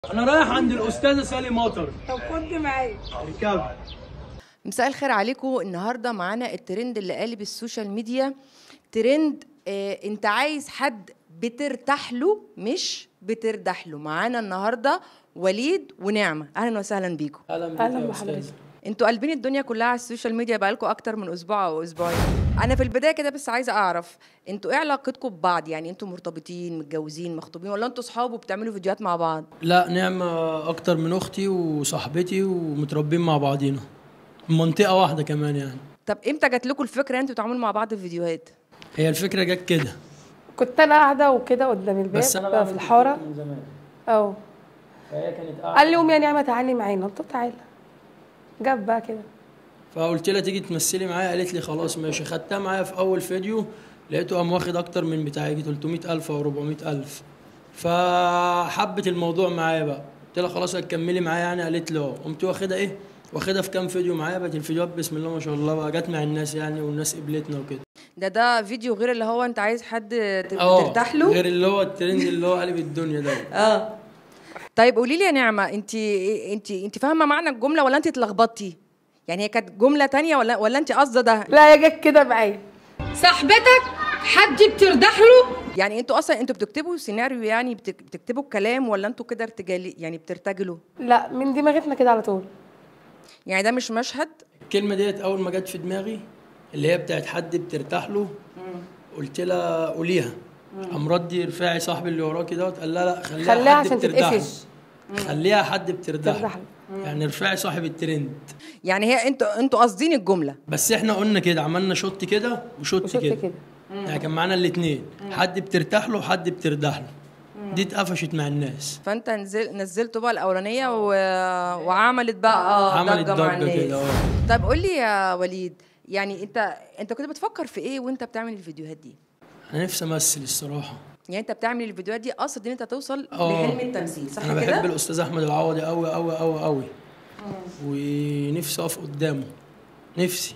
انا رايح عند الاستاذه سالي مطر طب خد معايا اركب مساء الخير عليكم النهارده معانا الترند اللي قالب السوشيال ميديا ترند آه انت عايز حد بترتاح له مش بتردح له معانا النهارده وليد ونعمه اهلا وسهلا بيكم اهلا بك أهلا يا بحضرتك. استاذ انتوا قلبين الدنيا كلها على السوشيال ميديا بقالكم اكتر من اسبوع او اسبوعين انا في البدايه كده بس عايزه اعرف انتوا ايه علاقتكم ببعض يعني انتوا مرتبطين متجوزين مخطوبين ولا انتوا صحاب وبتعملوا فيديوهات مع بعض لا نعمة أكتر من أختي وصاحبتي ومتربين مع بعضينا منطقة واحدة كمان يعني طب امتى جات لكم الفكره ان انتوا تعملوا مع بعض في فيديوهات هي الفكرة جت كده كنت انا قاعده وكده قدام الباب بس أنا في بعمل الحاره من زمان اه فهي كانت قاعدة قال لي قومي يا نعمه تعالي معانا قلت له تعالى جاب بقى كده فقلت لها تيجي تمثلي معايا قالت لي خلاص ماشي خدتها معايا في أول فيديو لقيته قام واخد أكتر من بتاع يجي 300000 أو 400000 فحبت الموضوع معايا بقى قلت لها خلاص هتكملي معايا يعني قالت لي اه قمت واخدها إيه واخدها في كام فيديو معايا بقت الفيديوهات بسم الله ما شاء الله بقى جت مع الناس يعني والناس قبلتنا وكده ده ده فيديو غير اللي هو انت عايز حد ت- اه ترتاح له غير اللي هو الترند اللي هو قلب الدنيا ده اه طيب قولي لي يا نعمه انت انت انت فاهمه معنى الجمله ولا انت اتلخبطتي يعني هي كانت جمله تانية ولا ولا انت قصده ده لا هي جت كده معايا صاحبتك حد بترتاح له يعني انتوا اصلا انتوا بتكتبوا سيناريو يعني بتك- بتكتبوا الكلام ولا انتوا كده ارتجالي يعني بترتجلوا لا من دماغتنا كده على طول يعني ده مش مشهد الكلمة ديت أول ما جت في دماغي اللي هي بتاعت حد بترتاح له قلت لها قوليها قام ردي رفاعي صاحبي اللي وراكي دوت قال لا لا خليها, خليها حد عشان بترتاح له. تتقفش خليها حد بترتاح ترتاح له. له. يعني رفاعي صاحب الترند يعني هي انتوا انتوا قاصدين الجمله بس احنا قلنا كده عملنا شوت كده وشوت وشفت كده كده يعني كان معانا الاثنين حد بترتاح له وحد بتردح له دي اتقفشت مع الناس فانت نزل نزلتوا بقى الاولانيه و... وعملت بقى اه عملت ضجه مع ضجة الناس كده، اه. طب قول لي يا وليد يعني انت انت كنت بتفكر في ايه وانت بتعمل الفيديوهات دي انا نفسي امثل الصراحه يعني انت بتعمل الفيديوهات دي قصد ان انت توصل اه. لحلم التمثيل صح انا كده بحب الاستاذ احمد العوضي قوي قوي قوي قوي ونفسي اقف قدامه نفسي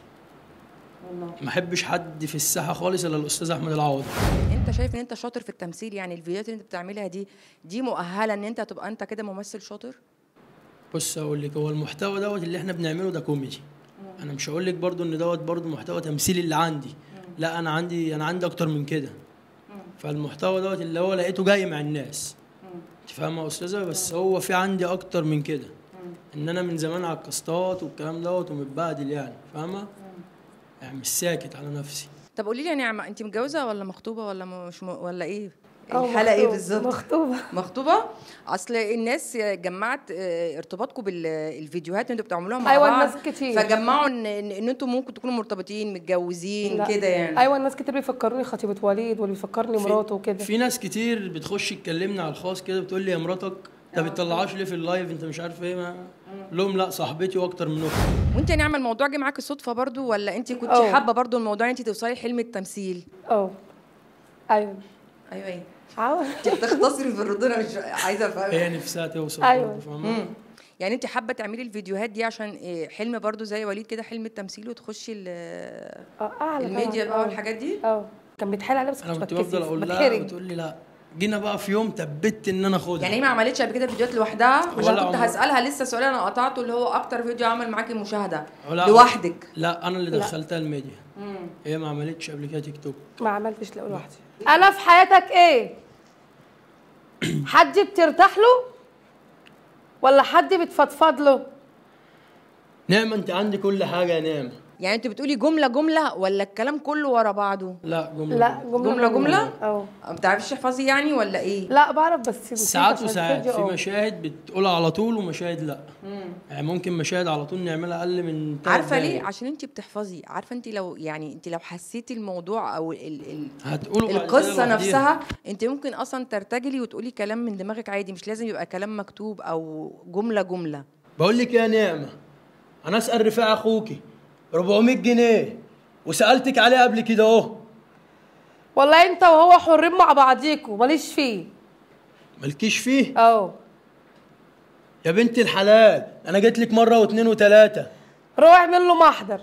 ما احبش حد في الساحه خالص الا الاستاذ احمد العوضي انت شايف ان انت شاطر في التمثيل يعني الفيديوهات اللي انت بتعملها دي دي مؤهله ان انت تبقى انت كده ممثل شاطر بص اقول لك هو المحتوى دوت اللي احنا بنعمله ده كوميدي انا مش هقول لك برضو ان دوت برضو محتوى تمثيلي اللي عندي لا انا عندي انا عندي اكتر من كده فالمحتوى دوت اللي هو لقيته جاي مع الناس انت فاهمه يا استاذه بس هو في عندي اكتر من كده ان انا من زمان على الكاستات والكلام دوت ومتبهدل يعني فاهمه يعني مش ساكت على نفسي طب قولي لي يا نعمه انت متجوزه ولا مخطوبه ولا مش م... ولا ايه اه، الحلقه ايه مخطوبة- بالظبط مخطوبه مخطوبه اصل الناس جمعت اه، ارتباطكم بالفيديوهات اللي انتوا بتعملوها مع أيوة، بعض الناس كتير. فجمعوا ان ان ان انتوا ممكن تكونوا مرتبطين متجوزين لا. كده يعني ايوه الناس كتير بيفكروني خطيبه وليد واللي بيفكرني في- مراته وكده في ناس كتير بتخش تكلمني على الخاص كده بتقول لي يا مراتك انت بتطلعهاش ليه في اللايف انت مش عارف ايه ما لهم لا صاحبتي واكتر من اختي وانت يا نعمه الموضوع جه معاكي صدفه برضو ولا انت كنت اه. حابه برضو الموضوع ان انت توصلي لحلم التمثيل اه ايوه ايوه ايه عاوز انت بتختصري في الردود انا مش عايزه افهم هي نفسها توصل أيوة. برضه، فاهمة؟ يعني انت حابه تعملي الفيديوهات دي عشان إيه، حلم برضو زي وليد كده حلم التمثيل وتخشي ال- اه اعلى الميديا طبعاً. بقى اه. والحاجات دي اه كان بيتحايل عليا بس انا كنت كنت بفضل بتكسف اقول لها بتحرج بتقول لي لا جينا بقى في يوم ثبت ان انا اخدها يعني هي ما عملتش قبل كده فيديوهات لوحدها عشان ولا كنت عمر. هسالها لسه سؤال انا قطعته اللي هو اكتر فيديو عمل معاكي مشاهده ولا- لوحدك لا انا اللي لا. دخلتها الميديا هي ما عملتش قبل كده تيك توك ما عملتش لا لوحدي انا في حياتك ايه حد بترتاح له ولا حد بتفضفض له نعمة انت عندي كل حاجة يا نعمة يعني انت بتقولي جمله جمله ولا الكلام كله ورا بعضه لا جملة لا جملة. جمله جملة- جملة؟ اه ما بتعرفيش تحفظي يعني ولا ايه لا بعرف بس ساعات عشان وساعات الفيديو، في اه. مشاهد بتقولها على طول ومشاهد لا يعني ممكن مشاهد على طول نعملها اقل من تلات عارفه ليه دقايق. عشان انت بتحفظي عارفه انت لو يعني انت لو حسيتي الموضوع او ال ال هتقولوا بعد كده القصه لوحديها. نفسها انت ممكن اصلا ترتجلي وتقولي كلام من دماغك عادي مش لازم يبقى كلام مكتوب او جمله جمله بقول لك يا نعمة انا اسال رفاع اخوكي 400 جنيه وسالتك عليه قبل كده اهو والله انت وهو حرين مع بعضيكوا ماليش فيه مالكيش فيه اه يا بنت الحلال انا جيت لك مره واثنين وثلاثه روح اعمل له محضر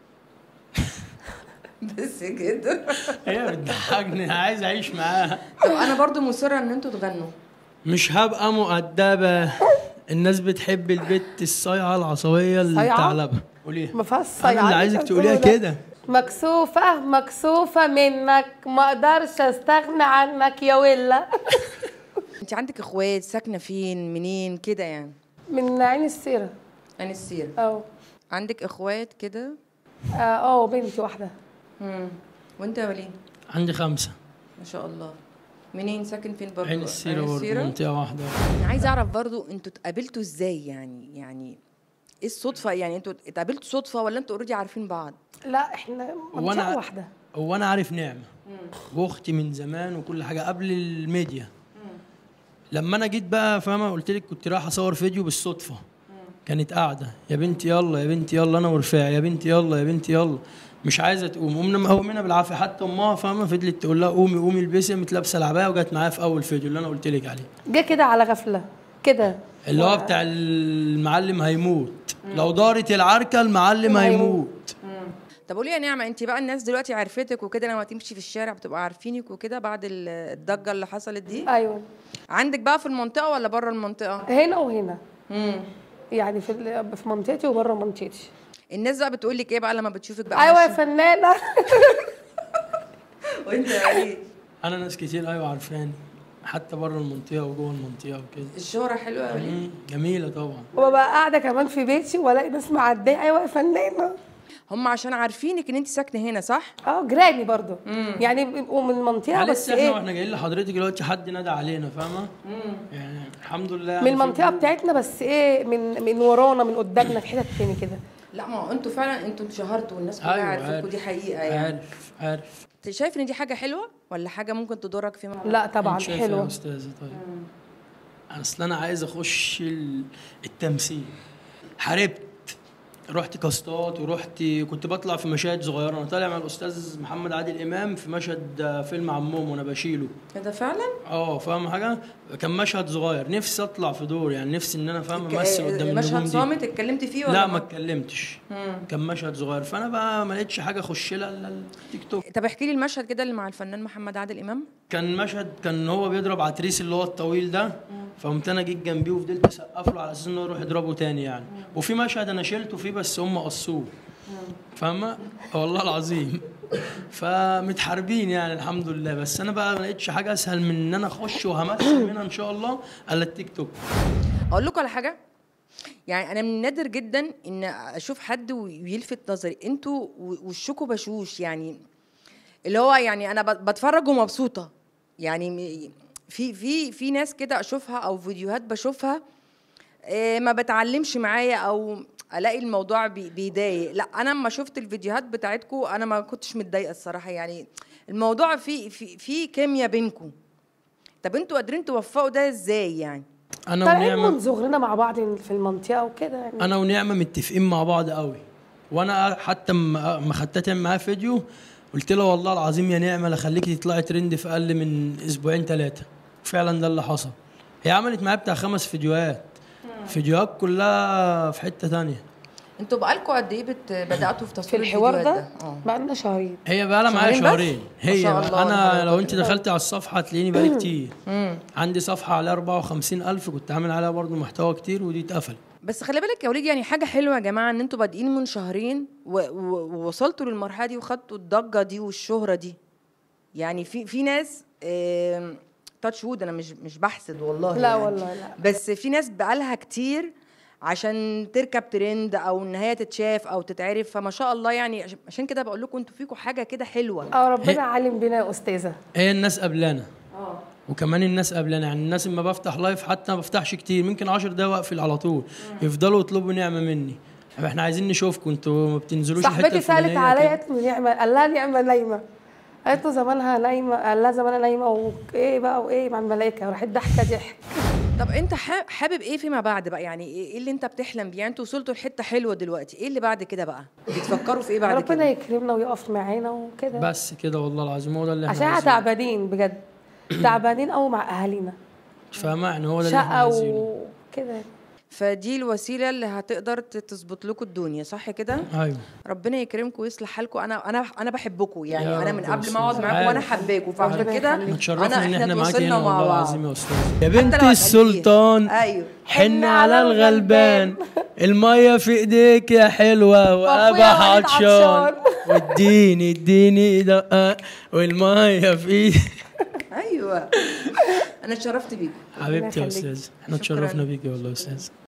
بس كده هي بتضحكني عايز اعيش معاها طب انا برضو مصره ان انتوا تغنوا مش هبقى مؤدبة الناس بتحب البت الصايعة العصبية صايعة؟ الثعلبة قوليها ما فيهاش انا صيعة اللي عايزك تقوليها كده مكسوفة مكسوفة منك ما اقدرش استغنى عنك يا ولا انت عندك اخوات ساكنه فين منين كده يعني من عين السيرة عين السيره اه عندك اخوات كده اه آه، بنتي واحدة امم وانت يا وليد عندي خمسة ما شاء الله منين ساكن فين برضه عين السيرة برضه منطقة واحدة انا عايزه اعرف برضو انتوا اتقابلتوا ازاي يعني يعني ايه الصدفه يعني انتوا اتقابلتوا صدفه ولا انتوا اوريدي عارفين بعض لا احنا وأنا- منطقة واحدة هو انا عارف نعمة واختي من زمان وكل حاجة قبل الميديا لما انا جيت بقى فاهمة قلت لك كنت رايح اصور فيديو بالصدفة كانت قاعدة يا بنتي يلا يا بنتي يلا انا ورفاعي يا بنتي يلا يا بنتي يلا مش عايزه تقوم قمنا مقومينها بالعافيه حتى امها فاهمه فضلت تقول لها قومي قومي البسي قامت لابسه العبايه وجت معايا في اول فيديو اللي انا قلت لك عليه جه كده على غفلة كده اللي هو بتاع المعلم هيموت لو دارت العركه المعلم هيموت طب قولي يا نعمه انت بقى الناس دلوقتي عرفتك وكده لما تمشي في الشارع بتبقى عارفينك وكده بعد ال- الضجه اللي حصلت دي ايوه عندك بقى في المنطقه ولا بره المنطقه هنا وهنا امم يعني في ال- في منطقتي وبره منطقتي الناس بقى بتقول لك ايه بقى لما بتشوفك بقى ايوه يا ماشية؟ فنانة وانت يا وليد انا ناس كتير ايوه عارفاني حتى بره المنطقه وجوه المنطقه وكده الشهره حلوه يا وليد مم، جميله طبعا وببقى قاعدة كمان في بيتي والاقي ناس معدية ايوه يا فنانة هم عشان عارفينك ان انت ساكنه هنا صح اه جيراني برضو يعني بيبقوا من المنطقة يعني بس لسه احنا ايه واحنا جايين لحضرتك دلوقتي حد نادى علينا فاهمه يعني الحمد لله من يعني المنطقة في- بتاعتنا بس ايه من من ورانا من قدامنا في حتت تاني كده لا ما هو انتوا فعلا انتوا اتشهرتوا والناس كلها أيوة، عارفاكوا عارف. دي حقيقه يعني عارف عارف انت شايف ان دي حاجه حلوه ولا حاجه ممكن تضرك فيما بعد؟ لا طبعا أنت شايفة يا حلوة استاذه طيب اصل انا عايز اخش ال- التمثيل حاربت رحت كاستات ورحت كنت بطلع في مشاهد صغيره انا طالع مع الاستاذ محمد عادل امام في مشهد آه، فيلم عمهم وانا بشيله ايه ده فعلا اه فاهم حاجه كان مشهد صغير نفسي اطلع في دور يعني نفسي ان انا فاهم امثل قدام النجوم مشهد دي صامت اتكلمت فيه ولا لا ما اتكلمتش مم. كان مشهد صغير فانا بقى ما لقيتش حاجه اخش لها الا التيك توك طب احكي لي المشهد كده اللي مع الفنان محمد عادل امام كان مشهد كان هو بيضرب عتريس اللي هو الطويل ده فقمت انا جيت جنبيه وفضلت اسقف له على اساس انه يروح يضربه تاني يعني وفي مشهد انا شلته فيه بس هم قصوه فاهمه والله العظيم فمتحاربين يعني الحمد لله بس انا بقى ما لقيتش حاجه اسهل من ان انا اخش وهمثل منها ان شاء الله الا التيك توك اقول لكم على حاجه يعني انا من النادر جدا ان اشوف حد ويلفت نظري انتوا و- وشكوا بشوش يعني اللي هو يعني انا بت- بتفرج ومبسوطه يعني م- في في في ناس كده اشوفها او فيديوهات بشوفها إيه، ما بتعلمش معايا او الاقي الموضوع بي- بيضايق لا انا لما شفت الفيديوهات بتاعتكم انا ما كنتش متضايقه الصراحه يعني الموضوع في في في كيمياء بينكم طب انتوا قادرين توفقوا ده ازاي يعني انا طالعين ونعمه من صغرنا مع بعض في المنطقة وكده يعني انا ونعمه متفقين مع بعض قوي وانا حتى ما ما خدتها تعمل معاها فيديو قلت لها والله العظيم يا نعمه لا خليكي تطلعي ترند في اقل من اسبوعين ثلاثه فعلا ده اللي حصل هي عملت معايا بتاع خمس فيديوهات فيديوهات كلها في حته تانية انتوا بقالكم قد ايه بت- بداتوا في في تصوير الحوار الفيديوهات ده اه بقالنا شهرين هي بقى لها معايا شهرين بس؟ شهرين ما هي شاء بقى الله، انا حضرتك. لو انت دخلت على الصفحه هتلاقيني بقالي كتير عندي صفحه عليها 54 الف كنت عامل عليها برضو محتوى كتير ودي اتقفلت بس خلي بالك يا وليد يعني حاجه حلوه يا جماعه ان انتوا بادئين من شهرين و- و- ووصلتوا للمرحله دي وخدتوا الضجه دي والشهره دي يعني في في ناس تاتش وود انا مش مش بحسد والله لا يعني. والله لا بس في ناس بقالها كتير عشان تركب ترند او ان هي تتشاف او تتعرف فما شاء الله يعني عش- عشان كده بقول لكم انتوا فيكم حاجه كده حلوه اه ربنا علم بينا يا استاذه هي الناس قبلنا وكمان الناس قبلنا يعني الناس لما بفتح لايف حتى ما بفتحش كتير ممكن 10 دقايق واقفل على طول يفضلوا يطلبوا نعمه مني طب احنا عايزين نشوفكم انتوا ما بتنزلوش الحتة صاحبتي سالت الفلانية عليا كده. قالت له نعمه قال لها نعمه نايمه قالت له زمانها نايمه قال لها زمانها نايمه وايه بقى وايه مع الملائكه راحت ضحكه ضحك طب انت حا- حابب ايه فيما بعد بقى يعني ايه إيه اللي انت بتحلم بيه يعني انتوا وصلتوا لحته حلوه دلوقتي ايه اللي بعد كده بقى بتفكروا في ايه بعد ربنا كده يكرمنا ويقف معانا وكده بس كده والله العظيم هو ده اللي احنا عشان احنا عايزينه. تعبانين بجد تعبانين قوي مع اهالينا مش فاهمه يعني هو ده اللي احنا شقه عايزينه وكده فدي الوسيله اللي هتقدر ت- تظبط لكم الدنيا صح كده ايوه ربنا يكرمكم ويصلح حالكم انا انا انا بحبكم يعني يا انا رب من يا قبل ما اقعد أستاذ. معاكم وانا عارف. حباكم فعشان ربنا كده يخليك. اتشرفنا ان احنا معاك اتواصلنا هنا مع والله بعض. العظيم يا استاذ يا حتى بنت لو هتقلديه. السلطان ايوه حن على الغلبان المية في ايديك يا حلوة وابا وأخويا وليد عطشان عطشان. واديني اديني دقة والمية في ايدي ايوه انا اتشرفت بيكم حبيبتي يا يخليك. استاذ احنا شكراً. اتشرفنا بيكي والله يا استاذ